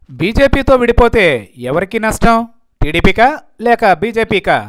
బీజేపీతో విడిపోతే ఎవరికి నష్టం టీడీపీకా లేక బీజేపీకా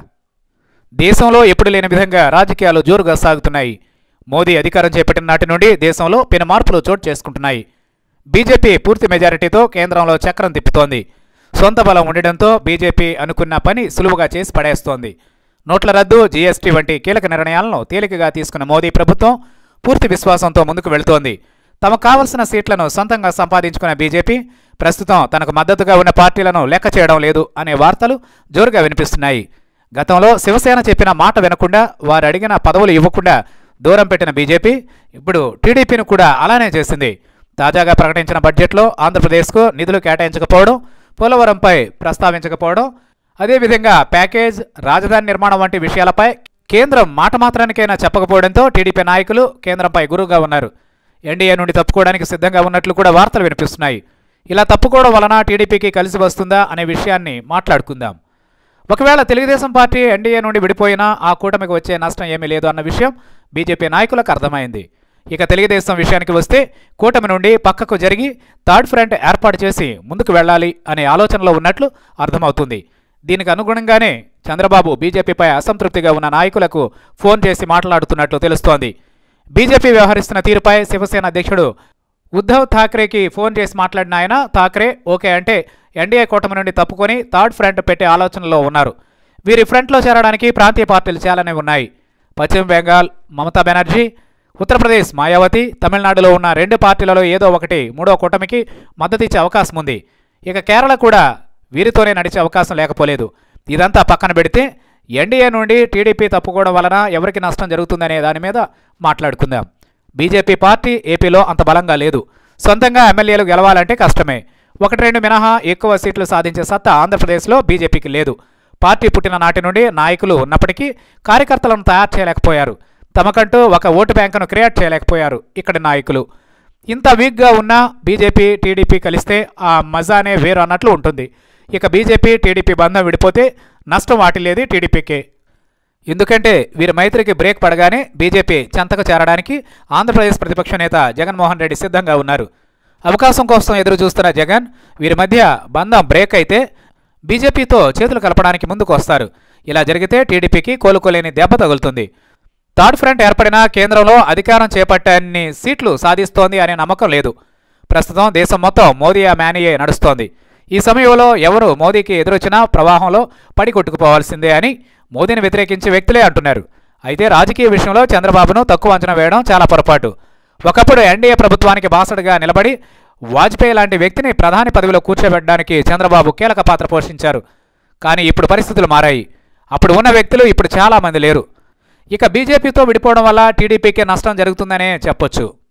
దేశంలో ఎప్పుడు లేని విధంగా రాజకీయాలు జోరుగా సాగుతున్నాయి మోదీ అధికారం చేపట్టిన నాటి నుండి దేశంలో పెను మార్పులు చోటు చేసుకుంటున్నాయి బీజేపీ పూర్తి మెజారిటీతో కేంద్రంలో చక్రం తిప్పుతోంది సొంత బలం ఉండడంతో బీజేపీ అనుకున్న పని సులువుగా చేసి పడేస్తోంది నోట్ల రద్దు జీఎస్టీ వంటి కీలక నిర్ణయాలను తేలికగా తీసుకున్న మోదీ ప్రభుత్వం పూర్తి విశ్వాసంతో ముందుకు వెళుతోంది తమకు కావలసిన సీట్లను సొంతంగా సంపాదించుకున్న బీజేపీ ప్రస్తుతం తనకు మద్దతుగా ఉన్న పార్టీలను లెక్క చేయడం లేదు అనే వార్తలు జోరుగా వినిపిస్తున్నాయి గతంలో శివసేన చెప్పిన మాట వినకుండా వారు అడిగిన పదవులు ఇవ్వకుండా దూరం పెట్టిన బీజేపీ ఇప్పుడు టీడీపీని కూడా అలానే చేసింది తాజాగా ప్రకటించిన బడ్జెట్లో ఆంధ్రప్రదేశ్కు నిధులు కేటాయించకపోవడం పోలవరంపై ప్రస్తావించకపోవడం అదేవిధంగా ప్యాకేజ్ రాజధాని నిర్మాణం వంటి విషయాలపై కేంద్రం మాట మాత్రానికైనా చెప్పకపోవడంతో టీడీపీ నాయకులు కేంద్రంపై గురువుగా ఉన్నారు ఎన్డీఏ నుండి తప్పుకోవడానికి సిద్ధంగా ఉన్నట్లు కూడా వార్తలు వినిపిస్తున్నాయి ఇలా తప్పుకోవడం వలన టీడీపీకి కలిసి వస్తుందా అనే విషయాన్ని మాట్లాడుకుందాం ఒకవేళ తెలుగుదేశం పార్టీ ఎన్డీఏ నుండి విడిపోయినా ఆ కూటమికి వచ్చే నష్టం ఏమీ లేదు అన్న విషయం బీజేపీ నాయకులకు అర్థమైంది ఇక తెలుగుదేశం విషయానికి వస్తే కూటమి నుండి పక్కకు జరిగి థర్డ్ ఫ్రంట్ ఏర్పాటు చేసి ముందుకు వెళ్ళాలి అనే ఆలోచనలో ఉన్నట్లు అర్థమవుతుంది దీనికి అనుగుణంగానే చంద్రబాబు బీజేపీపై అసంతృప్తిగా ఉన్న నాయకులకు ఫోన్ చేసి మాట్లాడుతున్నట్లు తెలుస్తోంది బీజేపీ వ్యవహరిస్తున్న తీరుపై శివసేన అధ్యక్షుడు ఉద్ధవ్ ఠాక్రేకి ఫోన్ చేసి మాట్లాడిన ఆయన ఠాక్రే ఓకే అంటే ఎన్డీఏ కూటమి నుండి తప్పుకొని థర్డ్ ఫ్రంట్ పెట్టే ఆలోచనలో ఉన్నారు వీరి ఫ్రంట్లో చేరడానికి ప్రాంతీయ పార్టీలు చాలానే ఉన్నాయి పశ్చిమ బెంగాల్ మమతా బెనర్జీ ఉత్తరప్రదేశ్ మాయావతి తమిళనాడులో ఉన్న రెండు పార్టీలలో ఏదో ఒకటి మూడో కూటమికి మద్దతు ఇచ్చే అవకాశం ఉంది ఇక కేరళ కూడా వీరితోనే నడిచే అవకాశం లేకపోలేదు ఇదంతా పక్కన పెడితే ఎన్డీఏ నుండి టీడీపీ తప్పుకోవడం వలన ఎవరికి నష్టం జరుగుతుందనే దాని మీద మాట్లాడుకుందాం బీజేపీ పార్టీ ఏపీలో అంత బలంగా లేదు సొంతంగా ఎమ్మెల్యేలు గెలవాలంటే కష్టమే ఒకటి రెండు మినహా ఎక్కువ సీట్లు సాధించే సత్తా ఆంధ్రప్రదేశ్లో బీజేపీకి లేదు పార్టీ పుట్టిన నాటి నుండి నాయకులు ఉన్నప్పటికీ కార్యకర్తలను తయారు చేయలేకపోయారు తమకంటూ ఒక ఓటు బ్యాంకును క్రియేట్ చేయలేకపోయారు ఇక్కడి నాయకులు ఇంత వీక్గా ఉన్న బీజేపీ టీడీపీ కలిస్తే ఆ మజానే వేరు అన్నట్లు ఉంటుంది ఇక బీజేపీ టీడీపీ బంధం విడిపోతే నష్టం వాటిల్లేది టీడీపీకే ఎందుకంటే వీరి మైత్రికి బ్రేక్ పడగానే బీజేపీ చెంతకు చేరడానికి ఆంధ్రప్రదేశ్ ప్రతిపక్ష నేత జగన్మోహన్ రెడ్డి సిద్ధంగా ఉన్నారు అవకాశం కోసం ఎదురు చూస్తున్న జగన్ వీరి మధ్య బంధం బ్రేక్ అయితే బీజేపీతో చేతులు కలపడానికి ముందుకు వస్తారు ఇలా జరిగితే టీడీపీకి కోలుకోలేని దెబ్బ తగులుతుంది థర్డ్ ఫ్రంట్ ఏర్పడిన కేంద్రంలో అధికారం చేపట్టని సీట్లు సాధిస్తోంది అనే నమ్మకం లేదు ప్రస్తుతం దేశం మొత్తం మోదీ ఆ మేనియే నడుస్తోంది ఈ సమయంలో ఎవరు మోదీకి ఎదురొచ్చినా ప్రవాహంలో పడి కొట్టుకుపోవాల్సిందే అని మోదీని వ్యతిరేకించే వ్యక్తులే అంటున్నారు అయితే రాజకీయ విషయంలో చంద్రబాబును తక్కువ అంచనా వేయడం చాలా పొరపాటు ఒకప్పుడు ఎన్డీఏ ప్రభుత్వానికి బాసటగా నిలబడి వాజ్పేయి లాంటి వ్యక్తిని ప్రధాని పదవిలో కూర్చోబెట్టడానికి చంద్రబాబు కీలక పాత్ర పోషించారు కానీ ఇప్పుడు పరిస్థితులు మారాయి అప్పుడు ఉన్న వ్యక్తులు ఇప్పుడు చాలామంది లేరు ఇక బీజేపీతో విడిపోవడం వల్ల టీడీపీకి నష్టం జరుగుతుందనే చెప్పొచ్చు